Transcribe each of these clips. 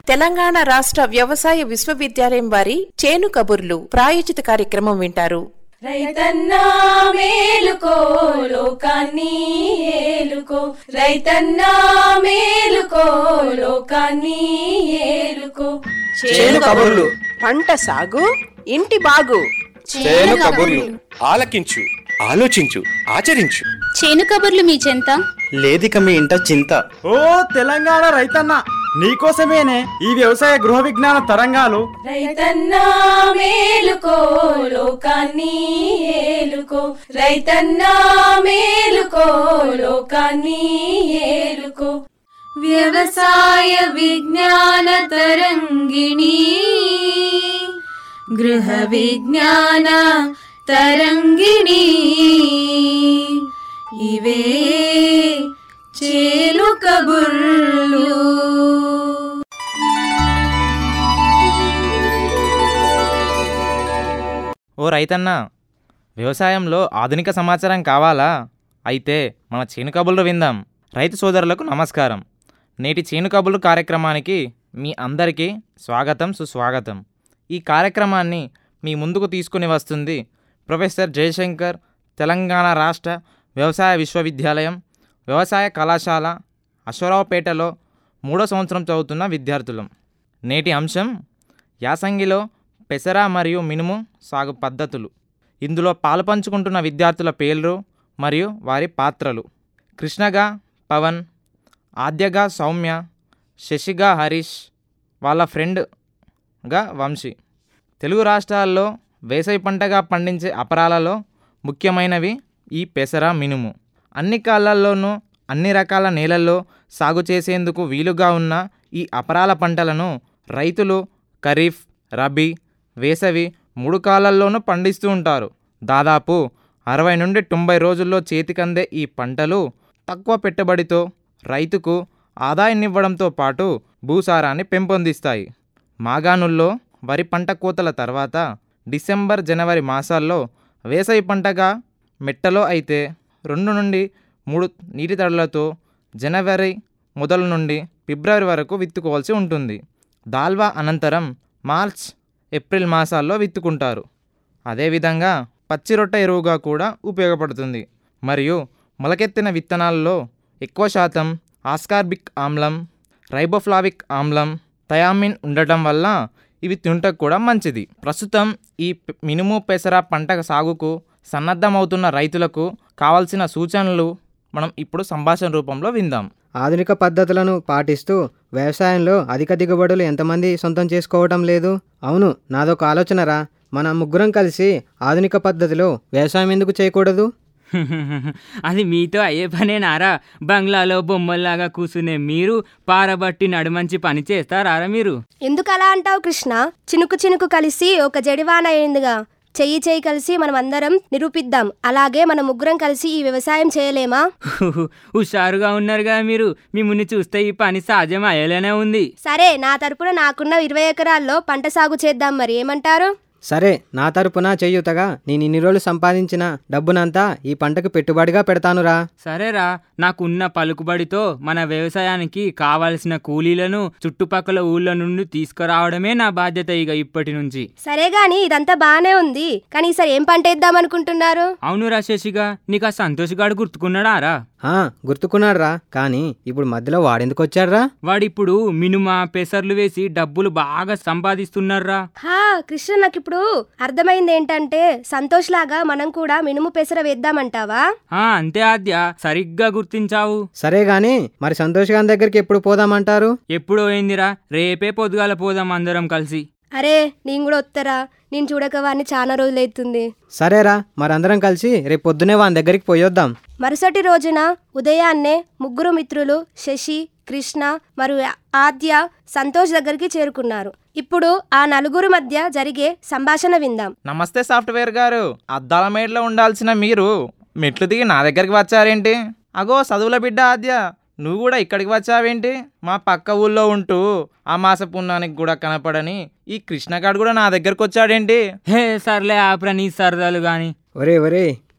తెలంగాణ రాష్ట్ర వ్యవసాయ విశ్వవిద్యాలయం వారి చేను కబుర్లు ప్రాయోజిత కార్యక్రమం వింటారు రైతన్నా మేలుకో లోకాన్ని ఏలుకో రైతన్నా మేలుకో లోకాన్ని ఏలుకో చేను కబుర్లు పంట సాగు ఇంటి బాగు చేను కబుర్లు ఆలకించు ఆలోచించు ఆచరించు చేను కబుర్లు మీ చెంత లేదిక మీ ఇంట చింత ఓ తెలంగాణ రైతన్న నీకోసమేనే ఈ వ్యవసాయ గృహ విజ్ఞాన తరంగాలు రైతన్నా మేలుకో లోకాన్ని ఏలుకో రైతన్నా మేలుకో లోకాన్ని ఏలుకో వ్యవసాయ విజ్ఞాన తరంగిణి గృహ విజ్ఞాన తరంగిణి ఇవే చేలు కబుర్లు ఓ రైతన్న వ్యవసాయంలో ఆధునిక సమాచారం కావాలా అయితే మన చేను కబుర్లు విందాం రైతు సోదరులకు నమస్కారం నేటి చేను కబుర్లు కార్యక్రమానికి మీ అందరికీ స్వాగతం సుస్వాగతం ఈ కార్యక్రమాన్ని మీ ముందుకు తీసుకుని వస్తుంది ప్రొఫెసర్ జయశంకర్ తెలంగాణ రాష్ట్ర వ్యవసాయ విశ్వవిద్యాలయం వ్యవసాయ కళాశాల అశ్వరావుపేటలో మూడో సంవత్సరం చదువుతున్న విద్యార్థులం నేటి అంశం యాసంగిలో పెసర మరియు మినుము సాగు పద్ధతులు ఇందులో పాలు పంచుకుంటున్న విద్యార్థుల పేర్లు మరియు వారి పాత్రలు కృష్ణగా పవన్ ఆద్యగా సౌమ్య శశిగా హరీష్ వాళ్ళ ఫ్రెండ్గా వంశీ తెలుగు రాష్ట్రాల్లో వేసవి పంటగా పండించే అపరాలలో ముఖ్యమైనవి ఈ పెసర మినుము అన్ని కాలాల్లోనూ అన్ని రకాల నేలల్లో సాగు చేసేందుకు వీలుగా ఉన్న ఈ అపరాల పంటలను రైతులు ఖరీఫ్ రబీ వేసవి మూడు కాలాల్లోనూ పండిస్తూ ఉంటారు దాదాపు అరవై నుండి తొంభై రోజుల్లో చేతికందే ఈ పంటలు తక్కువ పెట్టుబడితో రైతుకు ఆదాయాన్నివ్వడంతో పాటు భూసారాన్ని పెంపొందిస్తాయి మాగాణుల్లో వరి పంట కోతల తర్వాత డిసెంబర్ జనవరి మాసాల్లో వేసవి పంటగా మెట్టలో అయితే రెండు నుండి మూడు నీటి తడులతో జనవరి మొదలు నుండి ఫిబ్రవరి వరకు విత్తుకోవాల్సి ఉంటుంది దాల్వా అనంతరం మార్చ్ ఏప్రిల్ మాసాల్లో విత్తుకుంటారు అదేవిధంగా పచ్చి రొట్టె ఎరువుగా కూడా ఉపయోగపడుతుంది మరియు మొలకెత్తిన విత్తనాల్లో ఎక్కువ శాతం ఆస్కార్బిక్ ఆమ్లం రైబోఫ్లావిక్ ఆమ్లం థయామిన్ ఉండటం వల్ల ఇవి తింటకు కూడా మంచిది ప్రస్తుతం ఈ పె- మినుము పెసర పంట సాగుకు సన్నద్ధమవుతున్న రైతులకు కావాల్సిన సూచనలు మనం ఇప్పుడు సంభాషణ రూపంలో విందాం ఆధునిక పద్ధతులను పాటిస్తూ వ్యవసాయంలో అధిక దిగుబడులు ఎంతమంది సొంతం చేసుకోవటం లేదు అవును నాదొక ఆలోచనరా మన ముగ్గురం కలిసి ఆధునిక పద్ధతిలో వ్యవసాయం ఎందుకు చేయకూడదు అది మీతో అయ్యే పనేనారా బంగ్లాలో బొమ్మల్లాగా కూర్చునే మీరు పారబట్టి నడుమంచి పని చేస్తారారా మీరు ఎందుకు అలా అంటావు కృష్ణ చినుకు చినుకు కలిసి ఒక జడివాన అయిందిగా చెయ్యి చెయ్యి కలిసి మనం అందరం నిరూపిద్దాం అలాగే మన ముగ్గురం కలిసి ఈ వ్యవసాయం చేయలేమా హుషారుగా ఉన్నారుగా మీరు మిమ్మల్ని చూస్తే ఈ పని సహజం అయ్యేలానే ఉంది సరే నా తరపున నాకున్న ఇరవై ఎకరాల్లో పంట సాగు చేద్దాం మరి ఏమంటారు సరే నా తరపున చేయూతగా నేను ఇన్ని రోజులు సంపాదించిన డబ్బునంతా ఈ పంటకు పెట్టుబడిగా పెడతానురా సరేరా నాకున్న పలుకుబడితో మన వ్యవసాయానికి కావలసిన కూలీలను చుట్టుపక్కల ఊళ్ళ నుండి తీసుకురావడమే నా బాధ్యత ఇక ఇప్పటి నుంచి సరే గాని ఇదంతా బానే ఉంది కానీ ఈసారి ఏం పంట వేద్దాం అనుకుంటున్నారు అవును రా శశిగా నీకు ఆ సంతోష్ గాడు గుర్తుకున్నాడా రా ఆ, గుర్తుకున్నాడురా కానీ ఇప్పుడు మధ్యలో వాడెందుకు వచ్చాడ్రా వాడిప్పుడు మినుమ పెసర్లు వేసి డబ్బులు బాగా సంపాదిస్తున్నారా హా కృష్ణ నాకు ఇప్పుడు అర్థమైంది ఏంటంటే సంతోష్ లాగా మనం కూడా మినుము పెసర వేద్దామంటావా ఆ అంతే ఆద్య సరిగ్గా గుర్తించావు సరే గాని మరి సంతోష్ గారి దగ్గరికి ఎప్పుడు పోదామంటారు ఎప్పుడో అయిందిరా రేపే పొద్దుగాల పోదాం అందరం కలిసి అరే నేను కూడా వస్తారా నేను చూడక వాడిని చాలా రోజులైతుంది సరేరా మరందరం కలిసి రేపు పొద్దునే వాని దగ్గరికి పోయొద్దాం మరుసటి రోజున ఉదయాన్నే ముగ్గురు మిత్రులు శశి కృష్ణ మరియు ఆద్య సంతోష్ దగ్గరికి చేరుకున్నారు ఇప్పుడు ఆ నలుగురు మధ్య జరిగే సంభాషణ విందాం నమస్తే సాఫ్ట్వేర్ గారు అద్దాల మేడలో ఉండాల్సిన మీరు మెట్లు దిగి నా దగ్గరికి వచ్చారేంటి అగో చదువుల బిడ్డ ఆద్య నువ్వు కూడా ఇక్కడికి వచ్చావేంటి మా పక్క ఊళ్ళో ఉంటూ ఆ మాస పుణ్యానికి కూడా కనపడని ఈ కృష్ణగాడు కూడా నా దగ్గరకు వచ్చాడేంటి హే సర్లే ఆపురా నీ సరదాలు గాని ఒరే ఒరే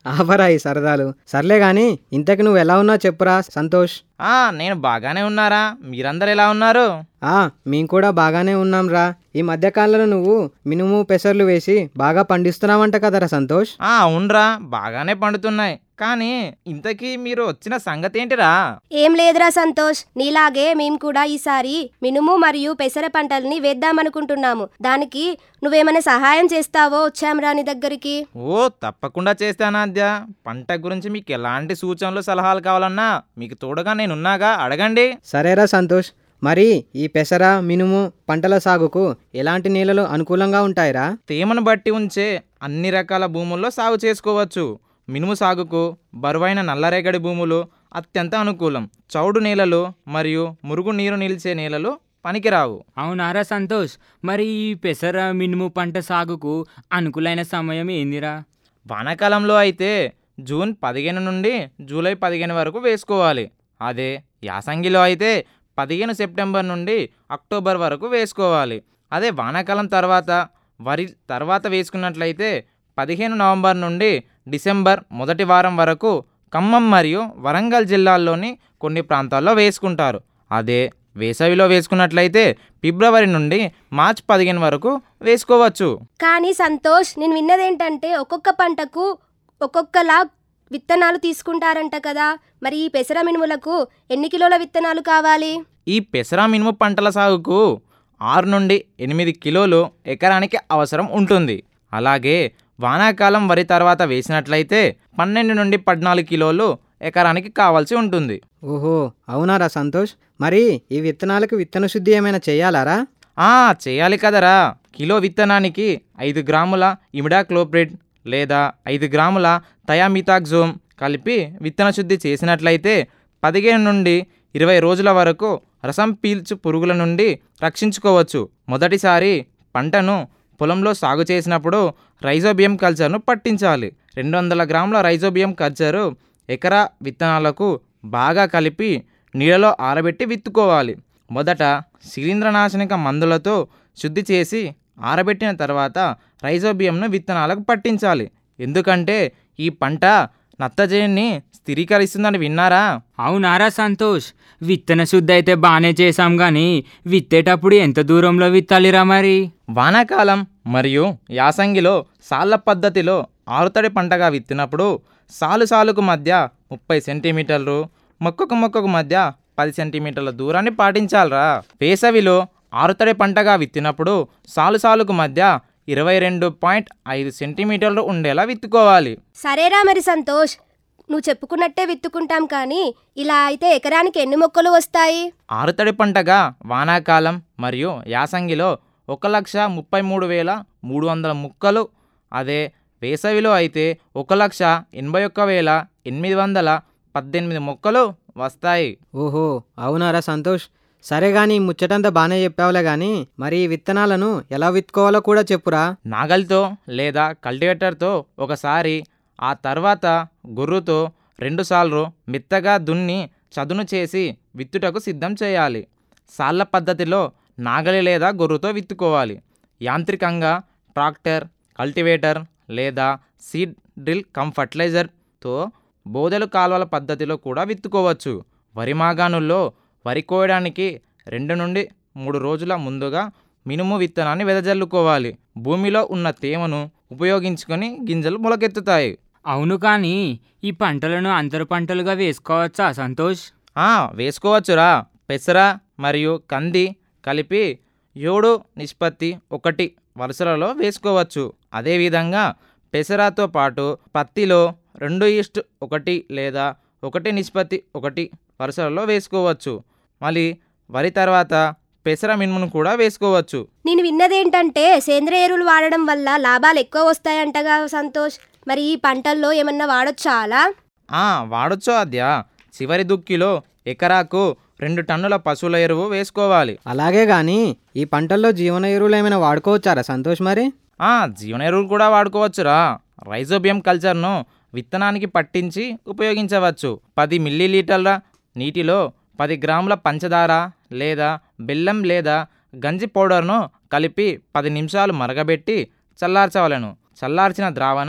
ఆపరా ఈ సరదాలు సర్లే గాని ఇంతకు నువ్వు ఎలా ఉన్నావు చెప్పురా సంతోష్ ఆ నేను బాగానే ఉన్నారా మీరందరు ఎలా ఉన్నారు ఆ మేము కూడా బాగానే ఉన్నాం రా ఈ మధ్యకాలంలో నువ్వు మినుము పెసర్లు వేసి బాగా పండిస్తున్నావంట కదరా సంతోష్ ఆ అవునరా బాగానే పండుతున్నాయి కానీ ఇంతకీ మీరు వచ్చిన సంగతి ఏంటిరా ఏం లేదురా సంతోష్ నీలాగే మేము కూడా ఈసారి మినుము మరియు పెసర పంటల్ని వేద్దామనుకుంటున్నాము దానికి నువ్వేమైనా సహాయం చేస్తావో వచ్చాంరా నీ దగ్గరికి ఓ తప్పకుండా చేస్తానాద్య పంట గురించి మీకు ఎలాంటి సూచనలు సలహాలు కావాలన్నా మీకు తోడుగా నేనున్నాగా అడగండి సరేరా సంతోష్ మరి ఈ పెసర మినుము పంటల సాగుకు ఎలాంటి నేలలు అనుకూలంగా ఉంటాయిరా తేమను బట్టి ఉంచే అన్ని రకాల భూముల్లో సాగు చేసుకోవచ్చు మినుము సాగుకు బరువైన నల్లరేగడి భూములు అత్యంత అనుకూలం చౌడు నేలలు మరియు మురుగు నీరు నిలిచే నేలలు పనికిరావు అవునారా సంతోష్ మరి ఈ పెసర మినుము పంట సాగుకు అనుకూలైన సమయం ఏందిరా వానాకాలంలో అయితే జూన్ పదిహేను నుండి జూలై పదిహేను వరకు వేసుకోవాలి అదే యాసంగిలో అయితే పదిహేను సెప్టెంబర్ నుండి అక్టోబర్ వరకు వేసుకోవాలి అదే వానాకాలం తర్వాత వరి తర్వాత వేసుకున్నట్లయితే పదిహేను నవంబర్ నుండి డిసెంబర్ మొదటి వారం వరకు ఖమ్మం మరియు వరంగల్ జిల్లాల్లోని కొన్ని ప్రాంతాల్లో వేసుకుంటారు అదే వేసవిలో వేసుకున్నట్లయితే ఫిబ్రవరి నుండి మార్చ్ పదిహేను వరకు వేసుకోవచ్చు కానీ సంతోష్ నేను విన్నదేంటంటే ఒక్కొక్క పంటకు ఒక్కొక్కలా విత్తనాలు తీసుకుంటారంట కదా మరి ఈ పెసర మినుములకు ఎన్ని కిలోల విత్తనాలు కావాలి ఈ పెసర మినుము పంటల సాగుకు ఆరు నుండి ఎనిమిది కిలోలు ఎకరానికి అవసరం ఉంటుంది అలాగే వానాకాలం వరి తర్వాత వేసినట్లయితే పన్నెండు నుండి పద్నాలుగు కిలోలు ఎకరానికి కావాల్సి ఉంటుంది ఓహో అవునారా సంతోష్ మరి ఈ విత్తనాలకు విత్తన శుద్ధి ఏమైనా చేయాలారా ఆ చేయాలి కదరా కిలో విత్తనానికి ఐదు గ్రాముల ఇమిడాక్లోప్రిడ్ లేదా ఐదు గ్రాముల థయామితాక్జోమ్ కలిపి విత్తన శుద్ధి చేసినట్లయితే పదిహేను నుండి ఇరవై రోజుల వరకు రసం పీల్చు పురుగుల నుండి రక్షించుకోవచ్చు మొదటిసారి పంటను పొలంలో సాగు చేసినప్పుడు రైజోబియం కల్చర్ను పట్టించాలి రెండు వందల గ్రాముల రైజోబియం కల్చరు ఎకరా విత్తనాలకు బాగా కలిపి నీళ్ళలో ఆరబెట్టి విత్తుకోవాలి మొదట శిలీంద్రనాశనిక మందులతో శుద్ధి చేసి ఆరబెట్టిన తర్వాత రైజోబియంను విత్తనాలకు పట్టించాలి ఎందుకంటే ఈ పంట నత్తజనిని స్థిరీకరిస్తుందని విన్నారా అవునారా సంతోష్ విత్తన శుద్ధి అయితే బాగానే చేశాం కానీ విత్తేటప్పుడు ఎంత దూరంలో విత్తాలిరా మరి వానాకాలం మరియు యాసంగిలో సాళ్ళ పద్ధతిలో ఆరుతడి పంటగా విత్తినప్పుడు సాలు సాలుకు మధ్య ముప్పై సెంటీమీటర్లు మొక్కకు మొక్కకు మధ్య పది సెంటీమీటర్ల దూరాన్ని పాటించాలరా వేసవిలో ఆరుతడి పంటగా విత్తినప్పుడు సాలు సాలుకు మధ్య ఇరవై రెండు పాయింట్ ఐదు సెంటీమీటర్లు ఉండేలా విత్తుకోవాలి సరేరా మరి సంతోష్ నువ్వు చెప్పుకున్నట్టే విత్తుకుంటాం కానీ ఇలా అయితే ఎకరానికి ఎన్ని మొక్కలు వస్తాయి ఆరుతడి పంటగా వానాకాలం మరియు యాసంగిలో ఒక లక్ష ముప్పై మూడు వేల మూడు వందల ముక్కలు అదే వేసవిలో అయితే ఒక లక్ష ఎనభై ఒక్క వేల ఎనిమిది వందల పద్దెనిమిది మొక్కలు వస్తాయి ఓహో అవునారా సంతోష్ సరే గాని ఈ ముచ్చటంతా బాగానే చెప్పావులే గాని మరి ఈ విత్తనాలను ఎలా విత్తుకోవాలో కూడా చెప్పురా నాగలితో లేదా కల్టివేటర్తో ఒకసారి ఆ తర్వాత గుర్రుతో రెండుసార్లు మెత్తగా దున్ని చదును చేసి విత్తుటకు సిద్ధం చేయాలి సాళ్ళ పద్ధతిలో నాగలి లేదా గొర్రుతో విత్తుకోవాలి యాంత్రికంగా ట్రాక్టర్ కల్టివేటర్ లేదా సీడ్ డ్రిల్ కమ్ ఫర్టిలైజర్తో బోదెలు కాలువల పద్ధతిలో కూడా విత్తుకోవచ్చు వరి మాగాణుల్లో వరి కోయడానికి రెండు నుండి మూడు రోజుల ముందుగా మినుము విత్తనాన్ని వెదజల్లుకోవాలి భూమిలో ఉన్న తేమను ఉపయోగించుకొని గింజలు మొలకెత్తుతాయి అవును కానీ ఈ పంటలను అంతర పంటలుగా వేసుకోవచ్చా సంతోష్ ఆ, వేసుకోవచ్చురా పెసర మరియు కంది కలిపి ఏడు నిష్పత్తి ఒకటి వరుసలలో వేసుకోవచ్చు అదేవిధంగా పెసరతో పాటు పత్తిలో రెండు ఈస్ట్ ఒకటి లేదా ఒకటి నిష్పత్తి ఒకటి వరుసలలో వేసుకోవచ్చు మళ్ళీ వరి తర్వాత పెసర మినుమును కూడా వేసుకోవచ్చు నేను విన్నదేంటంటే సేంద్రియ ఎరువులు వాడడం వల్ల లాభాలు ఎక్కువ వస్తాయంటగా సంతోష్ మరి ఈ పంటల్లో ఏమన్నా వాడొచ్చా అలా ఆ, వాడొచ్చు అద్య చివరి దుక్కిలో ఎకరాకు రెండు టన్నుల పశువుల ఎరువు వేసుకోవాలి అలాగే గాని ఈ పంటల్లో జీవన ఎరువులు ఏమైనా వాడుకోవచ్చారా సంతోష్ మరి ఆ, జీవన ఎరువులు కూడా వాడుకోవచ్చురా రైజోబియం కల్చర్ను విత్తనానికి పట్టించి ఉపయోగించవచ్చు పది మిల్లీలీటర్ల నీటిలో పది గ్రాముల పంచదార లేదా బెల్లం లేదా గంజి పౌడర్ను కలిపి పది నిమిషాలు మరగబెట్టి చల్లార్చవలను చల్లార్చిన ద్రావణం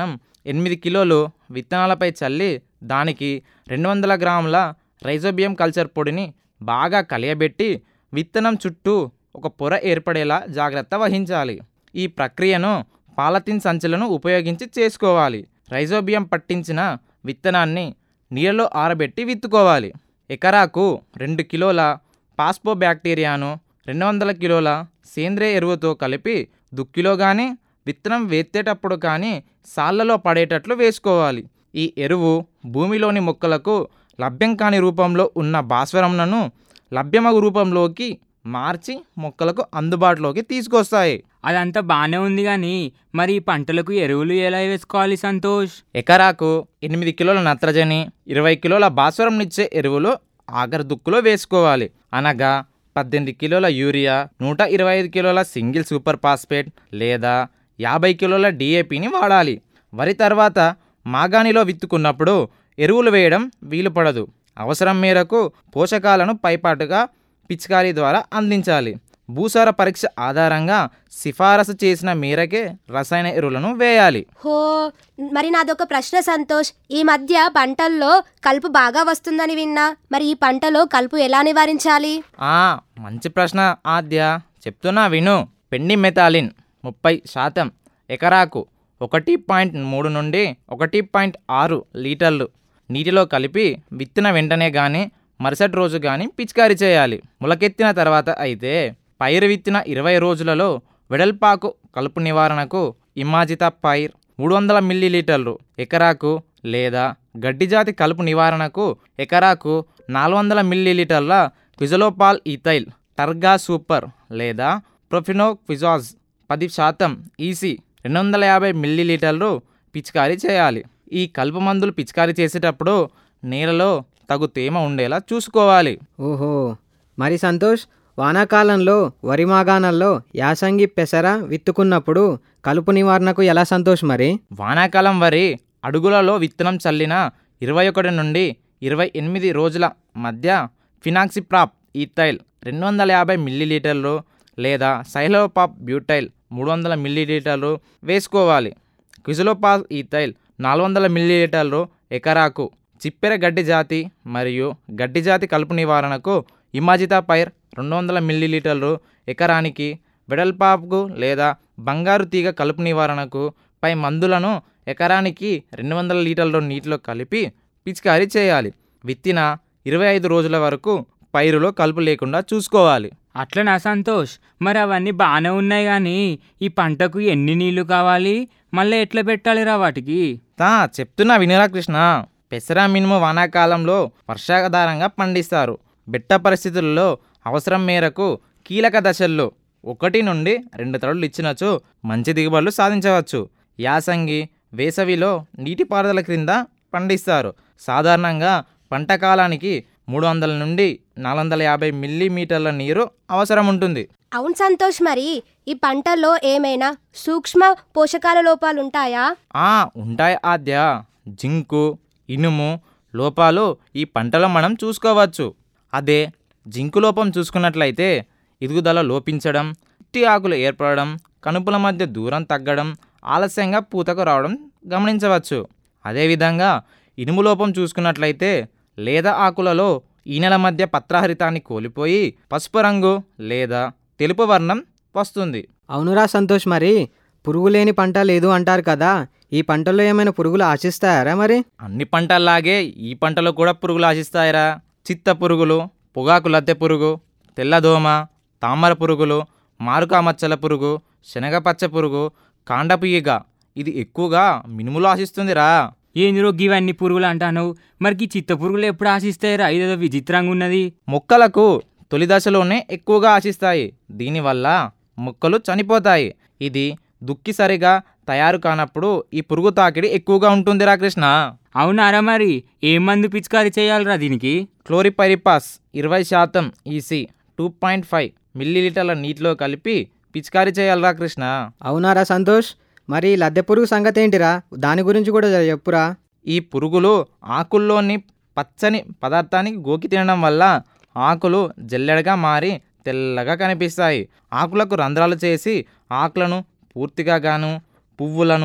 ఎనిమిది కిలోలు విత్తనాలపై చల్లి దానికి రెండు వందల గ్రాముల రైజోబియం కల్చర్ పొడిని బాగా కలియబెట్టి విత్తనం చుట్టూ ఒక పొర ఏర్పడేలా జాగ్రత్త వహించాలి ఈ ప్రక్రియను పాలతిన్ సంచులను ఉపయోగించి చేసుకోవాలి రైజోబియం పట్టించిన విత్తనాన్ని నీళ్ళలో ఆరబెట్టి విత్తుకోవాలి ఎకరాకు రెండు కిలోల పాస్పో బ్యాక్టీరియాను రెండు వందల కిలోల సేంద్రియ ఎరువుతో కలిపి దుక్కిలో కానీ విత్తనం వేత్తేటప్పుడు కానీ సాళ్లలో పడేటట్లు వేసుకోవాలి ఈ ఎరువు భూమిలోని మొక్కలకు లభ్యం కాని రూపంలో ఉన్న భాస్వరంను లభ్యమగు రూపంలోకి మార్చి మొక్కలకు అందుబాటులోకి తీసుకొస్తాయి అదంతా బాగానే ఉంది కానీ మరి ఈ పంటలకు ఎరువులు ఎలా వేసుకోవాలి సంతోష్ ఎకరాకు ఎనిమిది కిలోల నత్రజని ఇరవై కిలోల భాస్వరంనిచ్చే ఎరువులు ఆఖరి దుక్కులో వేసుకోవాలి అనగా పద్దెనిమిది కిలోల యూరియా నూట ఇరవై ఐదు కిలోల సింగిల్ సూపర్ ఫాస్ఫేట్ లేదా యాభై కిలోల డిఏపిని వాడాలి వరి తర్వాత మాగాణిలో విత్తుకున్నప్పుడు ఎరువులు వేయడం వీలు పడదు అవసరం మేరకు పోషకాలను పైపాటుగా పిచికారీ ద్వారా అందించాలి భూసార పరీక్ష ఆధారంగా సిఫారసు చేసిన మేరకే రసాయన ఎరువులను వేయాలి హో మరి నాదొక ప్రశ్న సంతోష్ ఈ మధ్య పంటల్లో కలుపు బాగా వస్తుందని విన్నా మరి ఈ పంటలో కలుపు ఎలా నివారించాలి ఆ మంచి ప్రశ్న ఆద్య చెప్తున్నా విను పెండి మెథాలిన్ ముప్పై శాతం ఎకరాకు ఒకటి పాయింట్ మూడు నుండి ఒకటి పాయింట్ ఆరు లీటర్లు నీటిలో కలిపి విత్తిన వెంటనే కానీ మరుసటి రోజు కానీ పిచికారీ చేయాలి మొలకెత్తిన తర్వాత అయితే పైరు విత్తిన ఇరవై రోజులలో వెడల్పాకు కలుపు నివారణకు ఇమాజిత పైర్ మూడు వందల మిల్లీలీటర్లు ఎకరాకు లేదా గడ్డి జాతి కలుపు నివారణకు ఎకరాకు నాలుగు వందల మిల్లీలీటర్ల క్విజలోపాల్ ఈథైల్ టర్గా సూపర్ లేదా ప్రొఫినో క్విజాజ్ పది శాతం ఈసీ రెండు వందల యాభై మిల్లీలీటర్లు పిచికారీ చేయాలి ఈ కలుపు మందులు పిచికారీ చేసేటప్పుడు నీళ్ళలో తగు తేమ ఉండేలా చూసుకోవాలి ఓహో మరి సంతోష్ వానాకాలంలో వరి మాగాణాల్లో యాసంగి పెసర విత్తుకున్నప్పుడు కలుపు నివారణకు ఎలా సంతోష్ మరి వానాకాలం వరి అడుగులలో విత్తనం చల్లిన ఇరవై ఒకటి నుండి ఇరవై ఎనిమిది రోజుల మధ్య ఫినాక్సిప్రాప్ ఈథైల్ రెండు వందల యాభై మిల్లీలీటర్లు లేదా సైలోపాప్ బ్యూటైల్ మూడు వందల మిల్లీలీటర్లు వేసుకోవాలి క్విజలోపాల్ ఈథైల్ నాలుగు వందల మిల్లీలీటర్లు ఎకరాకు చిప్పెర గడ్డి జాతి మరియు గడ్డి జాతి కలుపు నివారణకు ఇమాజితా పైర్ రెండు వందల మిల్లీలీటర్లు ఎకరానికి వెడల్పాపుకు లేదా బంగారు తీగ కలుపు నివారణకు పై మందులను ఎకరానికి రెండు వందల లీటర్ల నీటిలో కలిపి పిచికారీ చేయాలి విత్తిన ఇరవై ఐదు రోజుల వరకు పైరులో కలుపు లేకుండా చూసుకోవాలి అట్లనా సంతోష్ మరి అవన్నీ బాగానే ఉన్నాయి కానీ ఈ పంటకు ఎన్ని నీళ్లు కావాలి మళ్ళీ ఎట్లా పెట్టాలిరా వాటికి తా చెప్తున్నా వినురా కృష్ణ పెసర మినుము వానాకాలంలో వర్షాధారంగా పండిస్తారు బెట్ట పరిస్థితుల్లో అవసరం మేరకు కీలక దశల్లో ఒకటి నుండి రెండు తడులు ఇచ్చినచో మంచి దిగుబడులు సాధించవచ్చు యాసంగి వేసవిలో నీటిపారుదల క్రింద పండిస్తారు సాధారణంగా పంట కాలానికి మూడు వందల నుండి నాలుగు వందల యాభై మిల్లీమీటర్ల నీరు అవసరం ఉంటుంది అవును సంతోష్ మరి ఈ పంటల్లో ఏమైనా సూక్ష్మ పోషకాల లోపాలు ఉంటాయా ఆ ఉంటాయి ఆద్య జింకు ఇనుము లోపాలు ఈ పంటలో మనం చూసుకోవచ్చు అదే జింకు లోపం చూసుకున్నట్లయితే ఎదుగుదల లోపించడం ఇట్టి ఆకులు ఏర్పడడం కనుపుల మధ్య దూరం తగ్గడం ఆలస్యంగా పూతకు రావడం గమనించవచ్చు అదేవిధంగా ఇనుము లోపం చూసుకున్నట్లయితే లేత ఆకులలో ఈనెల మధ్య పత్రహరితాన్ని కోల్పోయి పసుపు రంగు లేదా తెలుపు వర్ణం వస్తుంది అవునురా సంతోష్ మరి పురుగు లేని పంట లేదు అంటారు కదా ఈ పంటలో ఏమైనా పురుగులు ఆశిస్తాయారా మరి అన్ని పంటల్లాగే ఈ పంటలో కూడా పురుగులు ఆశిస్తాయిరా చిత్త పురుగులు పొగాకు లద్దె పురుగు తెల్లదోమ తామర పురుగులు మారుకా మచ్చల పురుగు శనగపచ్చ పురుగు కాండపు ఈగ ఇది ఎక్కువగా మినుములు ఆశిస్తుందిరా ఏందిరో ఇవన్నీ పురుగులు అంటాను మరికి చిత్త పురుగులు ఎప్పుడు ఆశిస్తాయిరా ఇదేదో విచిత్రంగా ఉన్నది మొక్కలకు తొలి దశలోనే ఎక్కువగా ఆశిస్తాయి దీనివల్ల మొక్కలు చనిపోతాయి ఇది దుక్కి సరిగా తయారు కానప్పుడు ఈ పురుగు తాకిడి ఎక్కువగా ఉంటుందిరా కృష్ణ అవునారా మరి ఏ మందు పిచికారీ చేయాలిరా దీనికి క్లోరిపైరిపాస్ ఇరవై శాతం ఈసీ టూ పాయింట్ ఫైవ్ మిల్లీలీటర్ల నీటిలో కలిపి పిచికారీ చేయాలిరా కృష్ణ అవునారా సంతోష్ మరి లద్దె పురుగు సంగతి ఏంటిరా దాని గురించి కూడా జర చెప్పురా ఈ పురుగులు ఆకుల్లోని పచ్చని పదార్థాన్ని గోకి తినడం వల్ల ఆకులు జల్లెడగా మారి తెల్లగా కనిపిస్తాయి ఆకులకు రంధ్రాలు చేసి ఆకులను పూర్తిగా గాను పువ్వులను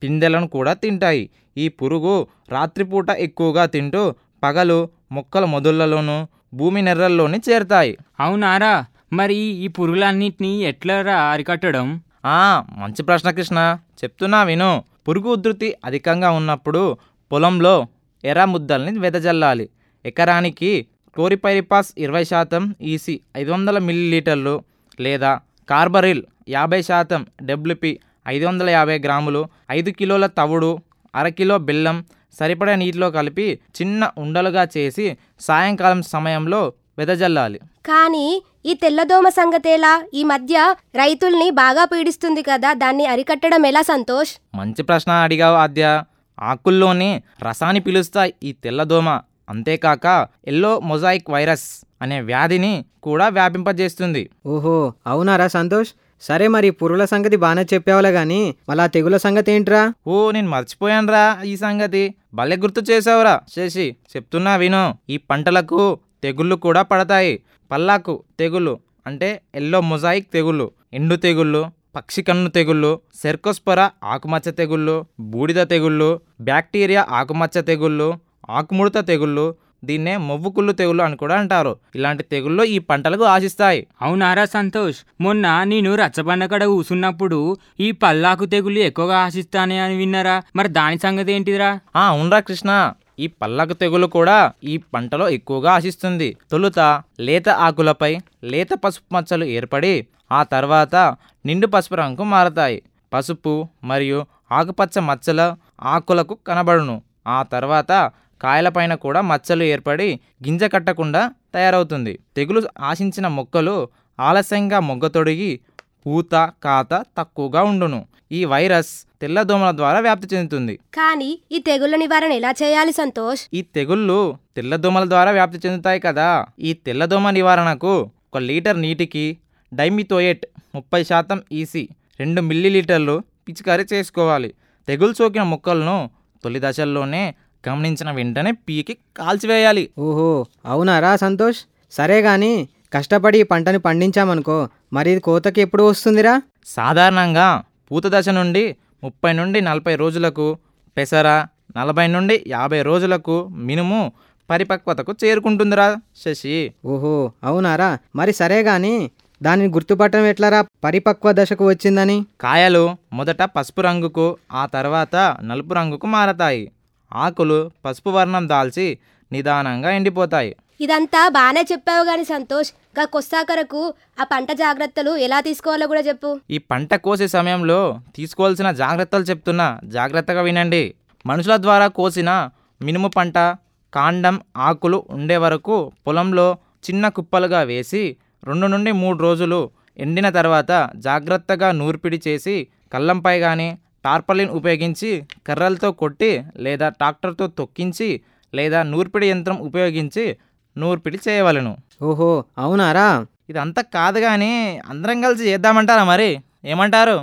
పిందెలను కూడా తింటాయి ఈ పురుగు రాత్రిపూట ఎక్కువగా తింటూ పగలు మొక్కల మొదళ్లలోనూ భూమి నెర్రల్లోని చేరుతాయి అవునారా మరి ఈ పురుగులన్నింటినీ ఎట్లా అరికట్టడం ఆ మంచి ప్రశ్న కృష్ణ చెప్తున్నా విను పురుగు ఉధృతి అధికంగా ఉన్నప్పుడు పొలంలో ఎర్ర ముద్దల్ని వెదజల్లాలి ఎకరానికి క్లోరిపైరిపాస్ ఇరవై శాతం ఈసీ ఐదు వందల మిల్లీలీటర్లు లేదా కార్బరిల్ యాభై శాతం డబ్ల్యూపి ఐదు వందల యాభై గ్రాములు ఐదు కిలోల తవుడు అరకిలో బెల్లం సరిపడా నీటిలో కలిపి చిన్న ఉండలుగా చేసి సాయంకాలం సమయంలో వెదజల్లాలి కానీ ఈ తెల్లదోమ సంగతేలా ఈ మధ్య రైతుల్ని బాగా పీడిస్తుంది కదా దాన్ని అరికట్టడం ఎలా సంతోష్ మంచి ప్రశ్న అడిగావు ఆద్య ఆకుల్లోని రసాన్ని పిలుస్తాయి ఈ తెల్లదోమ అంతేకాక ఎల్లో మొజాయిక్ వైరస్ అనే వ్యాధిని కూడా వ్యాపింపజేస్తుంది ఓహో అవునారా సంతోష్ సరే మరి పురుగుల సంగతి బాగానే చెప్పావులే గాని మళ్ళా తెగుల సంగతి ఏంట్రా ఓ నేను మర్చిపోయానురా ఈ సంగతి భలే గుర్తు చేసావురా శశి చెప్తున్నా విను ఈ పంటలకు తెగుళ్ళు కూడా పడతాయి పల్లాకు తెగులు అంటే ఎల్లో మొజాయిక్ తెగుళ్ళు ఎండు తెగుళ్ళు పక్షి కన్ను తెగుళ్ళు సెర్కోస్పొర ఆకుమచ్చ తెగుళ్ళు బూడిద తెగుళ్ళు బ్యాక్టీరియా ఆకుమచ్చ తెగుళ్ళు ఆకుముడత తెగుళ్ళు దీన్నే మొవ్వుకుళ్ళు తెగుళ్ళు అని కూడా అంటారు ఇలాంటి తెగుళ్ళు ఈ పంటలకు ఆశిస్తాయి అవునారా సంతోష్ మొన్న నేను రచ్చబండ కడ కూసున్నప్పుడు ఈ పల్లాకు తెగులు ఎక్కువగా ఆశిస్తానే అని విన్నారా మరి దాని సంగతి ఏంటిదిరా ఆ అవునరా కృష్ణ ఈ పల్లకు తెగులు కూడా ఈ పంటలో ఎక్కువగా ఆశిస్తుంది తొలుత లేత ఆకులపై లేత పసుపు మచ్చలు ఏర్పడి ఆ తర్వాత నిండు పసుపు రంగు మారతాయి పసుపు మరియు ఆకుపచ్చ మచ్చల ఆకులకు కనబడును ఆ తర్వాత కాయలపైన కూడా మచ్చలు ఏర్పడి గింజ కట్టకుండా తయారవుతుంది తెగులు ఆశించిన మొక్కలు ఆలస్యంగా మొగ్గ తొడిగి పూత కాత తక్కువగా ఉండును ఈ వైరస్ తెల్లదోమల ద్వారా వ్యాప్తి చెందుతుంది కానీ ఈ తెగుళ్ళ నివారణ ఎలా చేయాలి సంతోష్ ఈ తెగుళ్ళు తెల్లదోమల ద్వారా వ్యాప్తి చెందుతాయి కదా ఈ తెల్లదోమ నివారణకు ఒక లీటర్ నీటికి డైమిథోయేట్ ముప్పై శాతం ఈసీ రెండు మిల్లీలీటర్లు పిచికారీ చేసుకోవాలి తెగులు సోకిన మొక్కలను తొలి దశల్లోనే గమనించిన వెంటనే పీకి కాల్చివేయాలి ఓహో అవునారా సంతోష్ సరే గాని కష్టపడి ఈ పంటని పండించామనుకో మరి ఇది కోతకి ఎప్పుడు వస్తుందిరా సాధారణంగా పూత దశ నుండి ముప్పై నుండి నలభై రోజులకు పెసర నలభై నుండి యాభై రోజులకు మినుము పరిపక్వతకు చేరుకుంటుందిరా శశి ఓహో అవునారా మరి సరే గాని దానిని గుర్తుపట్టడం ఎట్లారా పరిపక్వ దశకు వచ్చిందని కాయలు మొదట పసుపు రంగుకు ఆ తర్వాత నలుపు రంగుకు మారతాయి ఆకులు పసుపు వర్ణం దాల్చి నిదానంగా ఎండిపోతాయి ఇదంతా బాగానే చెప్పావు గాని సంతోష్ గా కొస్తాకరకు ఆ పంట జాగ్రత్తలు ఎలా తీసుకోవాలో కూడా చెప్పు ఈ పంట కోసే సమయంలో తీసుకోవాల్సిన జాగ్రత్తలు చెప్తున్నా జాగ్రత్తగా వినండి మనుషుల ద్వారా కోసిన మినుము పంట కాండం ఆకులు ఉండే వరకు పొలంలో చిన్న కుప్పలుగా వేసి రెండు నుండి మూడు రోజులు ఎండిన తర్వాత జాగ్రత్తగా నూర్పిడి చేసి కళ్ళంపై కానీ టార్పలిన్ ఉపయోగించి కర్రలతో కొట్టి లేదా ట్రాక్టర్తో తొక్కించి లేదా నూర్పిడి యంత్రం ఉపయోగించి నూర్పిడి చేయవలను ఓహో అవునారా ఇదంతా కాదు కానీ అందరం కలిసి చేద్దామంటారా మరి ఏమంటారు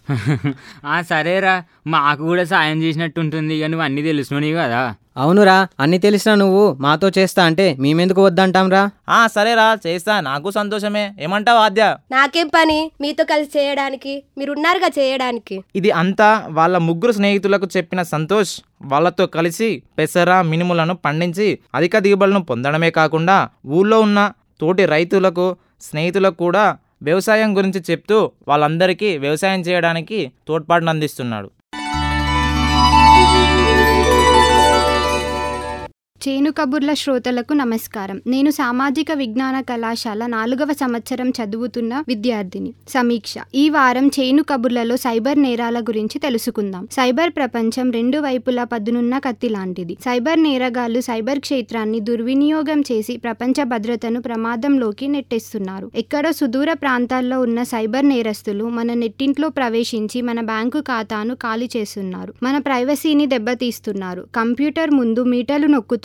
ఆ సరేరా మాకు కూడా సాయం చేసినట్టు ఉంటుంది ఇక నువ్వు అన్నీ తెలుసుకుని కదా అవునురా అన్ని తెలిసినా నువ్వు మాతో చేస్తా అంటే మేమెందుకు వద్దంటాంరా ఆ సరేరా చేస్తా నాకు సంతోషమే ఏమంటావు ఆద్య నాకేం పని మీతో కలిసి చేయడానికి మీరున్నారుగా చేయడానికి ఇది అంతా వాళ్ళ ముగ్గురు స్నేహితులకు చెప్పిన సంతోష్ వాళ్ళతో కలిసి పెసర మినుములను పండించి అధిక దిగుబడులను పొందడమే కాకుండా ఊళ్ళో ఉన్న తోటి రైతులకు స్నేహితులకు కూడా వ్యవసాయం గురించి చెప్తూ వాళ్ళందరికీ వ్యవసాయం చేయడానికి తోడ్పాటును అందిస్తున్నాడు చేను కబుర్ల శ్రోతలకు నమస్కారం నేను సామాజిక విజ్ఞాన కళాశాల నాలుగవ సంవత్సరం చదువుతున్న విద్యార్థిని సమీక్ష ఈ వారం చేను కబుర్లలో సైబర్ నేరాల గురించి తెలుసుకుందాం సైబర్ ప్రపంచం రెండు వైపులా పదునున్న కత్తి లాంటిది సైబర్ నేరగాళ్లు సైబర్ క్షేత్రాన్ని దుర్వినియోగం చేసి ప్రపంచ భద్రతను ప్రమాదంలోకి నెట్టేస్తున్నారు ఎక్కడో సుదూర ప్రాంతాల్లో ఉన్న సైబర్ నేరస్తులు మన నెట్టింట్లో ప్రవేశించి మన బ్యాంకు ఖాతాను ఖాళీ చేస్తున్నారు మన ప్రైవసీని దెబ్బతీస్తున్నారు కంప్యూటర్ ముందు మీటలు నొక్కుతూ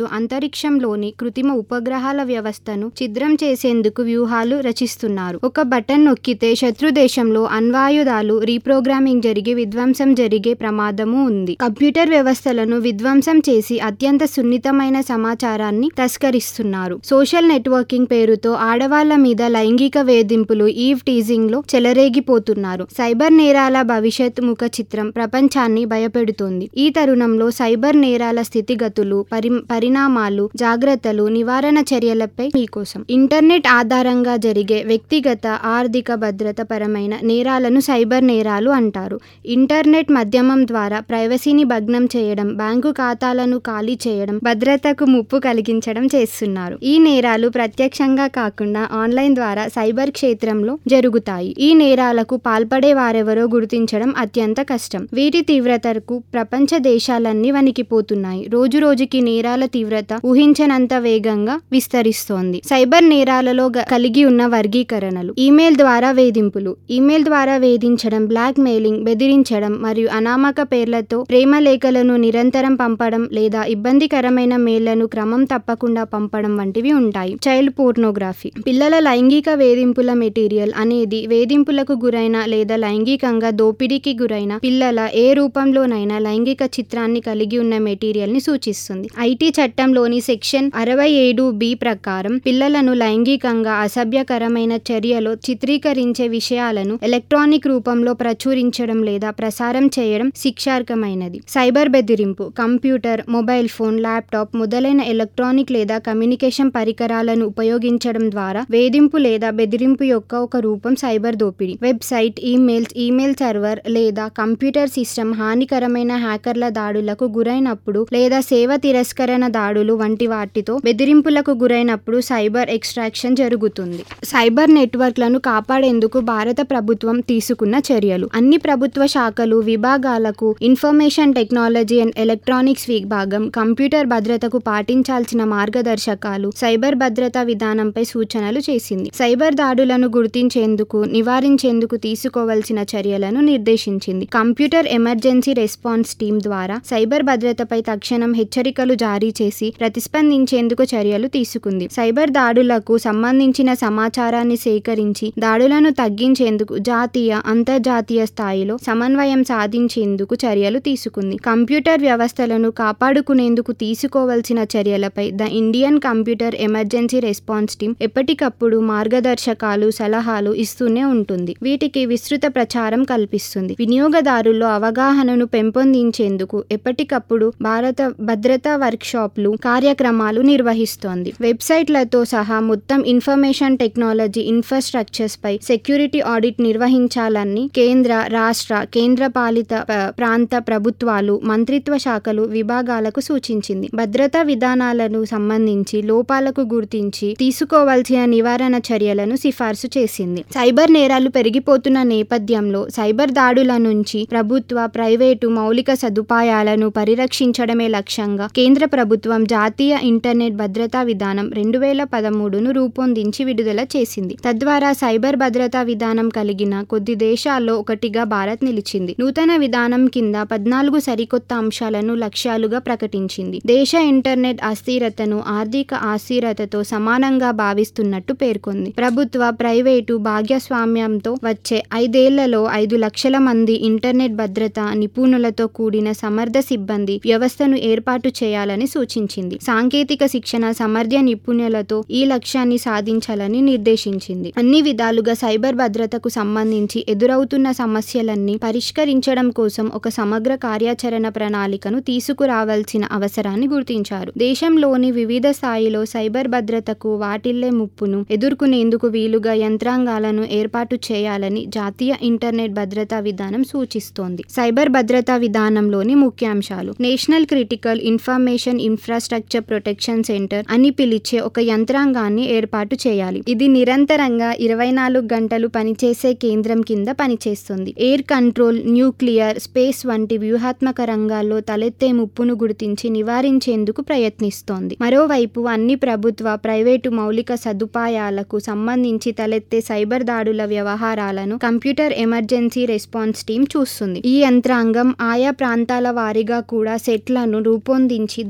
ఉపయోగిస్తూ అంతరిక్షంలోని కృత్రిమ ఉపగ్రహాల వ్యవస్థను ఛిద్రం చేసేందుకు వ్యూహాలు రచిస్తున్నారు ఒక బటన్ నొక్కితే శత్రు దేశంలో అణ్వాయుధాలు రీప్రోగ్రామింగ్ జరిగి విధ్వంసం జరిగే ప్రమాదము ఉంది కంప్యూటర్ వ్యవస్థలను విధ్వంసం చేసి అత్యంత సున్నితమైన సమాచారాన్ని తస్కరిస్తున్నారు సోషల్ నెట్వర్కింగ్ పేరుతో ఆడవాళ్ల మీద లైంగిక వేధింపులు ఈవ్ టీజింగ్ లో చెలరేగిపోతున్నారు సైబర్ నేరాల భవిష్యత్ ముఖ చిత్రం ప్రపంచాన్ని భయపెడుతోంది ఈ తరుణంలో సైబర్ నేరాల స్థితిగతులు పరి పరిణామాలు జాగ్రత్తలు నివారణ చర్యలపై మీకోసం ఇంటర్నెట్ ఆధారంగా జరిగే వ్యక్తిగత ఆర్థిక భద్రత పరమైన నేరాలను సైబర్ నేరాలు అంటారు ఇంటర్నెట్ మాధ్యమం ద్వారా ప్రైవసీని భగ్నం చేయడం బ్యాంకు ఖాతాలను ఖాళీ చేయడం భద్రతకు ముప్పు కలిగించడం చేస్తున్నారు ఈ నేరాలు ప్రత్యక్షంగా కాకుండా ఆన్లైన్ ద్వారా సైబర్ క్షేత్రంలో జరుగుతాయి ఈ నేరాలకు పాల్పడే వారెవరో గుర్తించడం అత్యంత కష్టం వీటి తీవ్రతకు ప్రపంచ దేశాలన్నీ వణికిపోతున్నాయి రోజు రోజుకి నేరాల తీవ్రత ఊహించనంత వేగంగా విస్తరిస్తోంది సైబర్ నేరాలలో గ- కలిగి ఉన్న వర్గీకరణలు ఈమెయిల్ ద్వారా వేధింపులు ఈమెయిల్ ద్వారా వేధించడం బ్లాక్ మెయిలింగ్ బెదిరించడం మరియు అనామక పేర్లతో ప్రేమ లేఖలను నిరంతరం పంపడం లేదా ఇబ్బందికరమైన మెయిల్లను క్రమం తప్పకుండా పంపడం వంటివి ఉంటాయి చైల్డ్ పోర్నోగ్రఫీ పిల్లల లైంగిక వేధింపుల మెటీరియల్ అనేది వేధింపులకు గురైన లేదా లైంగికంగా దోపిడీకి గురైన పిల్లల ఏ రూపంలోనైనా లైంగిక చిత్రాన్ని కలిగి ఉన్న మెటీరియల్ ని సూచిస్తుంది ఐటీ చట్టంలోని సెక్షన్ అరవై ఏడు బి ప్రకారం పిల్లలను లైంగికంగా అసభ్యకరమైన చర్యలో చిత్రీకరించే విషయాలను ఎలక్ట్రానిక్ రూపంలో ప్రచురించడం లేదా ప్రసారం చేయడం శిక్షార్హమైనది సైబర్ బెదిరింపు కంప్యూటర్ మొబైల్ ఫోన్ ల్యాప్టాప్ మొదలైన ఎలక్ట్రానిక్ లేదా కమ్యూనికేషన్ పరికరాలను ఉపయోగించడం ద్వారా వేధింపు లేదా బెదిరింపు యొక్క ఒక రూపం సైబర్ దోపిడీ వెబ్సైట్ ఈమెయిల్స్ ఈమెయిల్ సర్వర్ లేదా కంప్యూటర్ సిస్టమ్ హానికరమైన హ్యాకర్ల దాడులకు గురైనప్పుడు లేదా సేవ తిరస్కరణ దాడులు వంటి వాటితో బెదిరింపులకు గురైనప్పుడు సైబర్ ఎక్స్ట్రాక్షన్ జరుగుతుంది సైబర్ నెట్వర్క్లను కాపాడేందుకు భారత ప్రభుత్వం తీసుకున్న చర్యలు అన్ని ప్రభుత్వ శాఖలు విభాగాలకు ఇన్ఫర్మేషన్ టెక్నాలజీ అండ్ ఎలక్ట్రానిక్స్ విభాగం కంప్యూటర్ భద్రతకు పాటించాల్సిన మార్గదర్శకాలు సైబర్ భద్రతా విధానంపై సూచనలు చేసింది సైబర్ దాడులను గుర్తించేందుకు నివారించేందుకు తీసుకోవాల్సిన చర్యలను నిర్దేశించింది కంప్యూటర్ ఎమర్జెన్సీ రెస్పాన్స్ టీం ద్వారా సైబర్ భద్రతపై తక్షణం హెచ్చరికలు జారీ చేసి ప్రతిస్పందించేందుకు చర్యలు తీసుకుంది సైబర్ దాడులకు సంబంధించిన సమాచారాన్ని సేకరించి దాడులను తగ్గించేందుకు జాతీయ అంతర్జాతీయ స్థాయిలో సమన్వయం సాధించేందుకు చర్యలు తీసుకుంది కంప్యూటర్ వ్యవస్థలను కాపాడుకునేందుకు తీసుకోవాల్సిన చర్యలపై the Indian computer emergency response team ఎప్పటికప్పుడు మార్గదర్శకాలు సలహాలు ఇస్తూనే ఉంటుంది వీటికి విస్తృత ప్రచారం కల్పిస్తుంది వినియోగదారుల్లో అవగాహనను పెంపొందించేందుకు ఎప్పటికప్పుడు భారత భద్రతా వర్క్షాప్లు కార్యక్రమాలు నిర్వహిస్తోంది వెబ్సైట్లతో సహా మొత్తం ఇన్ఫర్మేషన్ టెక్నాలజీ ఇన్ఫ్రాస్ట్రక్చర్స్ పై సెక్యూరిటీ ఆడిట్ నిర్వహించాలని కేంద్ర రాష్ట్ర కేంద్ర పాలిత ప- ప్రాంత ప్రభుత్వాలు మంత్రిత్వ శాఖలు విభాగాలకు సూచించింది భద్రతా విధానాలను సంబంధించి లోపాలకు గుర్తించి తీసుకోవాల్సిన నివారణ చర్యలను సిఫార్సు చేసింది సైబర్ నేరాలు పెరిగిపోతున్న నేపథ్యంలో సైబర్ దాడుల నుంచి ప్రభుత్వ ప్రైవేటు మౌలిక సదుపాయాలను పరిరక్షించడమే లక్ష్యంగా కేంద్ర ప్రభుత్వం జాతీయ ఇంటర్నెట్ భద్రతా విధానం రెండు వేల పదమూడును రూపొందించి విడుదల చేసింది తద్వారా సైబర్ భద్రతా విధానం కలిగిన కొద్ది దేశాల్లో ఒకటిగా భారత్ నిలిచింది నూతన విధానం కింద పద్నాలుగు సరికొత్త అంశాలను లక్ష్యాలుగా ప్రకటించింది దేశ ఇంటర్నెట్ అస్థిరతను ఆర్థిక అస్థిరతతో సమానంగా భావిస్తున్నట్టు పేర్కొంది ప్రభుత్వ ప్రైవేటు భాగస్వామ్యంతో వచ్చే ఐదేళ్లలో ఐదు లక్షల మంది ఇంటర్నెట్ భద్రత నిపుణులతో కూడిన సమర్థ సిబ్బంది వ్యవస్థను ఏర్పాటు చేయాలని సూచించింది సాంకేతిక శిక్షణ సమర్థ్య నిపుణులతో ఈ లక్ష్యాన్ని సాధించాలని నిర్దేశించింది అన్ని విధాలుగా సైబర్ భద్రతకు సంబంధించి ఎదురవుతున్న సమస్యలన్నీ పరిష్కరించడం కోసం ఒక సమగ్ర కార్యాచరణ ప్రణాళికను తీసుకురావాల్సిన అవసరాన్ని గుర్తించారు దేశంలోని వివిధ స్థాయిలో సైబర్ భద్రతకు వాటిల్లే ముప్పును ఎదుర్కొనేందుకు వీలుగా యంత్రాంగాలను ఏర్పాటు చేయాలని జాతీయ ఇంటర్నెట్ భద్రతా విధానం సూచిస్తోంది సైబర్ భద్రతా విధానంలోని ముఖ్యాంశాలు national critical information infrastructure protection centre అని పిలిచే ఒక యంత్రాంగాన్ని ఏర్పాటు చేయాలి ఇది నిరంతరంగా ఇరవై నాలుగు గంటలు పనిచేసే కేంద్రం కింద పనిచేస్తుంది ఎయిర్ కంట్రోల్ న్యూక్లియర్ స్పేస్ వంటి వ్యూహాత్మక రంగాల్లో తలెత్తే ముప్పును గుర్తించి నివారించేందుకు ప్రయత్నిస్తోంది మరోవైపు అన్ని ప్రభుత్వ ప్రైవేటు మౌలిక సదుపాయాలకు సంబంధించి తలెత్తే సైబర్ దాడుల వ్యవహారాలను కంప్యూటర్ ఎమర్జెన్సీ రెస్పాన్స్ టీం చూస్తుంది ఈ యంత్రాంగం ఆయా ప్రాంతాల వారీగా కూడా సెట్లను రూపొందించి దాడుల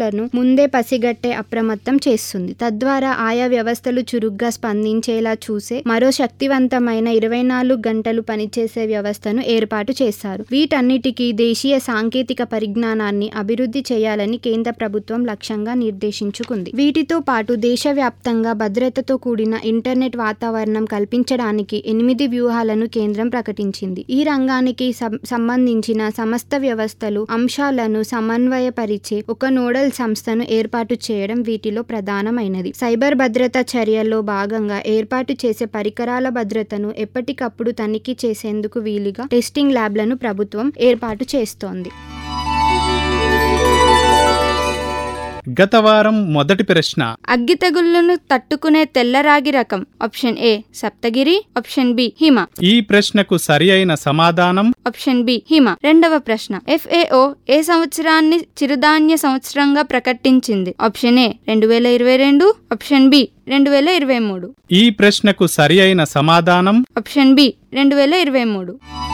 లక్షణాలను ముందే పసిగట్టే అప్రమత్తం చేస్తుంది తద్వారా ఆయా వ్యవస్థలు చురుగ్గా స్పందించేలా చూసే మరో శక్తివంతమైన ఇరవై నాలుగు గంటలు పనిచేసే వ్యవస్థను ఏర్పాటు చేశారు వీటన్నిటికీ దేశీయ సాంకేతిక పరిజ్ఞానాన్ని అభివృద్ధి చేయాలని కేంద్ర ప్రభుత్వం లక్ష్యంగా నిర్దేశించుకుంది వీటితో పాటు దేశవ్యాప్తంగా భద్రతతో కూడిన ఇంటర్నెట్ వాతావరణం కల్పించడానికి ఎనిమిది వ్యూహాలను కేంద్రం ప్రకటించింది ఈ రంగానికి సం- సంబంధించిన సమస్త వ్యవస్థలు అంశాలను సమన్వయపరిచే ఒక నోడల్ సంస్థను ఏర్పాటు చేయడం వీటిలో ప్రధానమైనది సైబర్ భద్రతా చర్యల్లో భాగంగా ఏర్పాటు చేసే పరికరాల భద్రతను ఎప్పటికప్పుడు తనిఖీ చేసేందుకు వీలుగా టెస్టింగ్ ల్యాబ్లను ప్రభుత్వం ఏర్పాటు చేస్తోంది గత వారం మొదటి ప్రశ్న అగ్గి తెగుళ్లను తట్టుకునే తెల్లరాగి రకం option A Saptagiri option B Hima ఈ ప్రశ్నకు సరి అయిన సమాధానం ఆప్షన్ బి హిమ రెండవ ప్రశ్న ఎఫ్ఏఓ ఏ సంవత్సరాన్ని చిరుధాన్య సంవత్సరంగా ప్రకటించింది ఆప్షన్ ఏ రెండు వేల ఇరవై రెండు ఆప్షన్ బి రెండు వేల ఇరవై మూడు ఈ ప్రశ్నకు సరి అయిన సమాధానం ఆప్షన్ బి రెండు వేల ఇరవై మూడు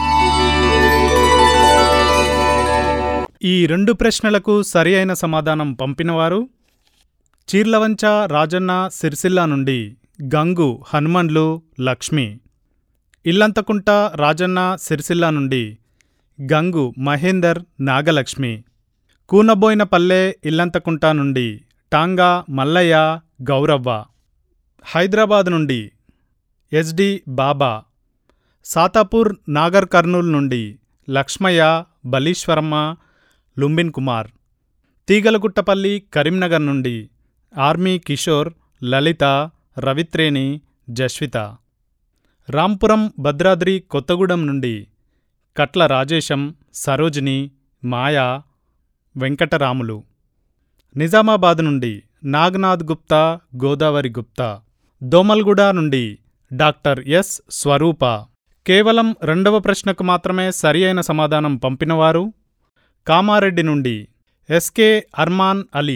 ఈ రెండు ప్రశ్నలకు సరి అయిన సమాధానం పంపినవారు చీర్లవంచ రాజన్న సిరిసిల్ల నుండి గంగు హనుమన్లు లక్ష్మి ఇల్లంతకుంట రాజన్న సిరిసిల్ల నుండి గంగు మహేందర్ నాగలక్ష్మి కూనబోయినపల్లె ఇల్లంతకుంట నుండి టాంగా మల్లయ్య గౌరవ్వ హైదరాబాద్ నుండి ఎస్డి బాబా సాతాపూర్ నాగర్ కర్నూల్ నుండి లక్ష్మయ్య బలీశ్వరమ్మ లుంబిన్ కుమార్ తీగలగుట్టపల్లి కరీంనగర్ నుండి ఆర్మీ కిషోర్ లలిత రవిత్రేణి జస్విత రాంపురం భద్రాద్రి కొత్తగూడెం నుండి కట్ల రాజేశం సరోజిని మాయా వెంకటరాములు నిజామాబాద్ నుండి నాగనాథ్ గుప్తా గోదావరి గుప్తా దోమల్గూడ నుండి డాక్టర్ ఎస్ స్వరూప కేవలం రెండవ ప్రశ్నకు మాత్రమే సరి అయిన సమాధానం పంపినవారు కామారెడ్డి నుండి ఎస్కే అర్మాన్ అలీ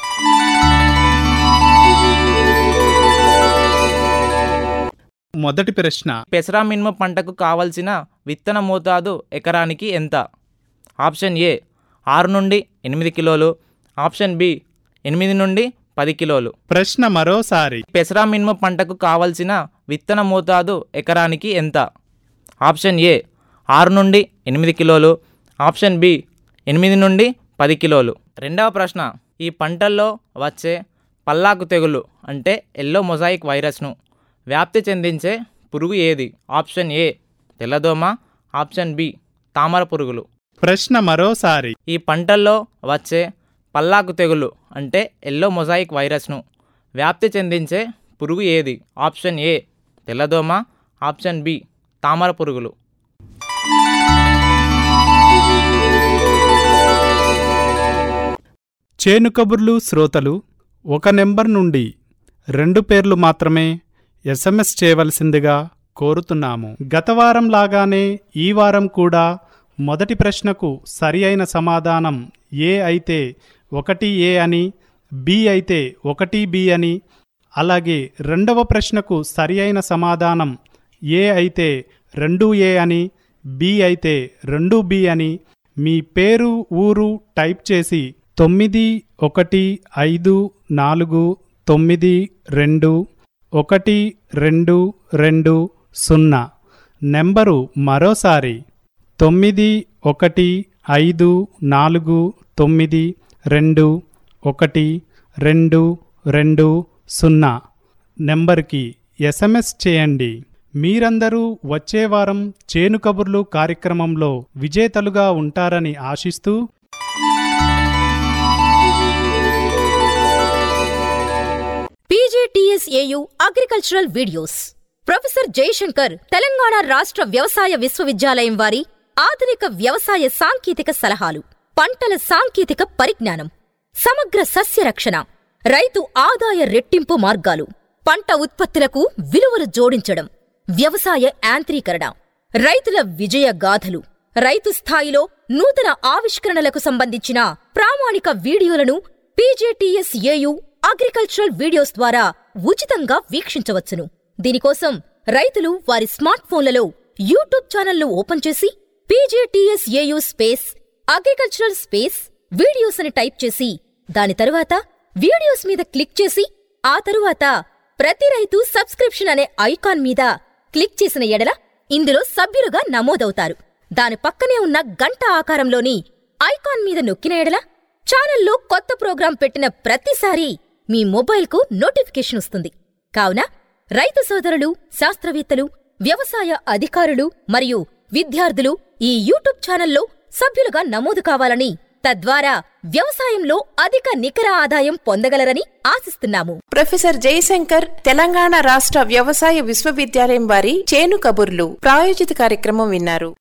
మొదటి ప్రశ్న పెసరా మినుము పంటకు కావలసిన విత్తన మోతాదు ఎకరానికి ఎంత ఆప్షన్ ఏ ఆరు నుండి ఎనిమిది కిలోలు ఆప్షన్ బి ఎనిమిది నుండి పది కిలోలు ప్రశ్న మరోసారి పెసరా మినుము పంటకు కావలసిన విత్తన మోతాదు ఎకరానికి ఎంత ఆప్షన్ ఏ ఆరు నుండి ఎనిమిది కిలోలు ఆప్షన్ బి ఎనిమిది నుండి పది కిలోలు రెండవ ప్రశ్న ఈ పంటల్లో వచ్చే పల్లాకు తెగులు అంటే ఎల్లో మొజాయిక్ వైరస్ను వ్యాప్తి చెందించే పురుగు ఏది ఆప్షన్ ఏ తెల్లదోమ ఆప్షన్ బి తామర పురుగులు ప్రశ్న మరోసారి ఈ పంటల్లో వచ్చే పల్లాకు తెగులు అంటే ఎల్లో మొజాయిక్ వైరస్ను వ్యాప్తి చెందించే పురుగు ఏది ఆప్షన్ ఏ తెల్లదోమ ఆప్షన్ బి తామర పురుగులు చేను కబుర్లు శ్రోతలు ఒక నెంబర్ నుండి రెండు పేర్లు మాత్రమే ఎస్ఎంఎస్ చేయవలసిందిగా కోరుతున్నాము గత వారం లాగానే ఈ వారం కూడా మొదటి ప్రశ్నకు సరి అయిన సమాధానం ఏ అయితే ఒకటి ఏ అని బి అయితే ఒకటి బి అని అలాగే రెండవ ప్రశ్నకు సరి అయిన సమాధానం ఏ అయితే రెండు ఏ అని బి అయితే రెండు బి అని మీ పేరు ఊరు టైప్ చేసి తొమ్మిది ఒకటి ఐదు నాలుగు తొమ్మిది రెండు ఒకటి రెండు రెండు సున్నా నెంబరు మరోసారి తొమ్మిది ఒకటి ఐదు నాలుగు తొమ్మిది రెండు ఒకటి రెండు రెండు సున్నా నెంబర్కి ఎస్ఎంఎస్ చేయండి మీరందరూ వచ్చే వారం చేను కబుర్లు కార్యక్రమంలో విజేతలుగా ఉంటారని ఆశిస్తూ PGTSAU agricultural videos professor Jayashankar Telangana రాష్ట్ర వ్యవసాయ విశ్వవిద్యాలయం వారి ఆధునిక వ్యవసాయ సాంకేతిక సలహాలు పంటల సాంకేతిక పరిజ్ఞానం సమగ్ర సస్య రక్షణ రైతు ఆదాయ రెట్టింపు మార్గాలు పంట ఉత్పత్తులకు విలువలు జోడించడం వ్యవసాయ యాంత్రీకరణ రైతుల విజయ గాథలు రైతు స్థాయిలో నూతన ఆవిష్కరణలకు సంబంధించిన ప్రామాణిక వీడియోలను పీజేటీఎస్ఏయు అగ్రికల్చరల్ వీడియోస్ ద్వారా ఉచితంగా వీక్షించవచ్చును దీనికోసం రైతులు వారి స్మార్ట్ ఫోన్లలో యూట్యూబ్ ఛానల్ను ఓపెన్ చేసి PJTSAU space agricultural space videos అని టైప్ చేసి దాని తరువాత వీడియోస్ మీద క్లిక్ చేసి ఆ తరువాత ప్రతి రైతు సబ్స్క్రిప్షన్ అనే ఐకాన్ మీద క్లిక్ చేసిన ఎడల ఇందులో సభ్యులుగా నమోదవుతారు దాని పక్కనే ఉన్న గంట ఆకారంలోని ఐకాన్ మీద నొక్కిన ఎడల ఛానల్లో కొత్త ప్రోగ్రాం పెట్టిన ప్రతిసారి మీ మొబైల్కు నోటిఫికేషన్ వస్తుంది కావున రైతు సోదరులు శాస్త్రవేత్తలు వ్యవసాయ అధికారులు మరియు విద్యార్థులు ఈ యూట్యూబ్ ఛానల్లో సభ్యులుగా నమోదు కావాలని తద్వారా వ్యవసాయంలో అధిక నికర ఆదాయం పొందగలరని ఆశిస్తున్నాము ప్రొఫెసర్ జయశంకర్ తెలంగాణ రాష్ట్ర వ్యవసాయ విశ్వవిద్యాలయం వారి చేను కబుర్లు ప్రాయోజిత కార్యక్రమం విన్నారు